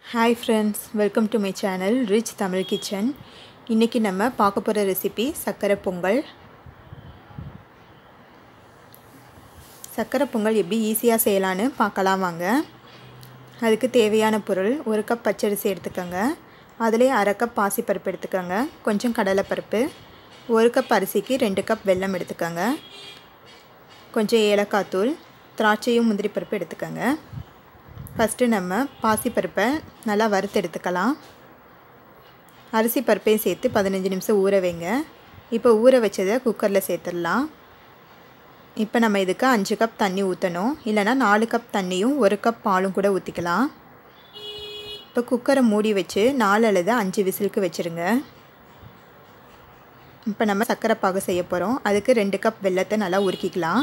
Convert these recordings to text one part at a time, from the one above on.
hi friends welcome to my channel rich Tamil kitchen இன்றைக்கி நம்ம பார்க்க போகிற ரெசிபி சர்க்கரை பொங்கல் சர்க்கரை பொங்கல் எப்படி ஈஸியாக செய்யலான்னு பார்க்கலாம் வாங்க அதுக்கு தேவையான பொருள் ஒரு கப் பச்சரிசி எடுத்துக்கோங்க அதிலே அரை கப் பாசிப்பருப்பு எடுத்துக்கோங்க கொஞ்சம் கடலைப்பருப்பு ஒரு கப் அரிசிக்கு ரெண்டு கப் வெல்லம் எடுத்துக்கோங்க கொஞ்சம் ஏலக்காய் தூள் திராட்சையும் முந்திரி பருப்பு எடுத்துக்கோங்க ஃபஸ்ட்டு நம்ம பாசிப்பருப்பை நல்லா வறுத்து எடுத்துக்கலாம் அரிசி பருப்பையும் சேர்த்து பதினஞ்சு நிமிஷம் ஊற வைங்க இப்போ ஊற வச்சதை குக்கரில் சேர்த்துடலாம் இப்போ நம்ம இதுக்கு அஞ்சு கப் தண்ணி ஊற்றணும் இல்லைனா நாலு கப் தண்ணியும் ஒரு கப் பாலும் கூட ஊற்றிக்கலாம் இப்போ குக்கரை மூடி வச்சு நாலு அல்லது அஞ்சு விசிலுக்கு வச்சுருங்க இப்போ நம்ம சர்க்கரை பாகு செய்ய போகிறோம் அதுக்கு ரெண்டு கப் வெல்லத்தை நல்லா உருக்கிக்கலாம்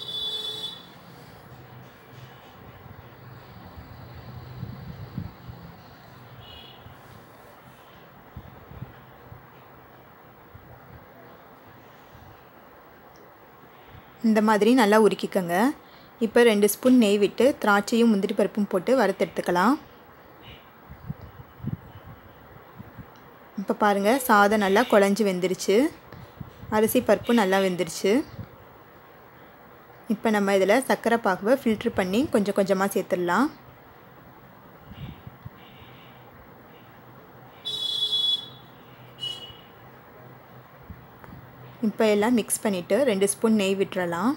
இந்த மாதிரி நல்லா உருக்கிக்கோங்க இப்போ ரெண்டு ஸ்பூன் நெய் விட்டு திராட்சையும் முந்திரி பருப்பும் போட்டு வறுத்தெடுத்துக்கலாம் இப்போ பாருங்கள் சாதம் நல்லா குழஞ்சி வெந்துருச்சு அரிசி பருப்பும் நல்லா வெந்துருச்சு இப்போ நம்ம இதில் சர்க்கரை பாகுவை ஃபில்ட்ரு பண்ணி கொஞ்சம் கொஞ்சமாக சேர்த்துடலாம் இப்போ எல்லாம் மிக்ஸ் பண்ணிவிட்டு ரெண்டு ஸ்பூன் நெய் விட்டுறலாம்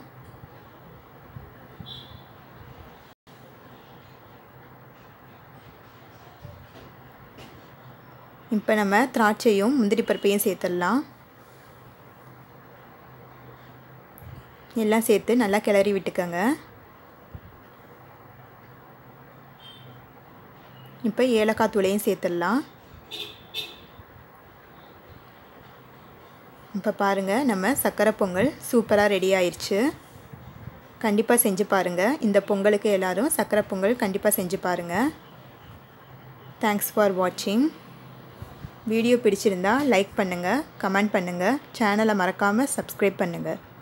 இப்போ நம்ம திராட்சையும் முந்திரி பருப்பையும் சேர்த்துடலாம் எல்லாம் சேர்த்து நல்லா கிளறி விட்டுக்கோங்க இப்போ ஏலக்காய் தூளையும் சேர்த்துடலாம் இப்போ பாருங்கள் நம்ம சர்க்கரை பொங்கல் சூப்பராக ரெடி ஆயிடுச்சு கண்டிப்பாக செஞ்சு பாருங்கள் இந்த பொங்கலுக்கு எல்லோரும் சர்க்கரை பொங்கல் கண்டிப்பாக செஞ்சு பாருங்கள் தேங்க்ஸ் ஃபார் வாட்சிங் வீடியோ பிடிச்சிருந்தா லைக் பண்ணுங்கள் கமெண்ட் பண்ணுங்கள் சேனலை மறக்காமல் சப்ஸ்கிரைப் பண்ணுங்கள்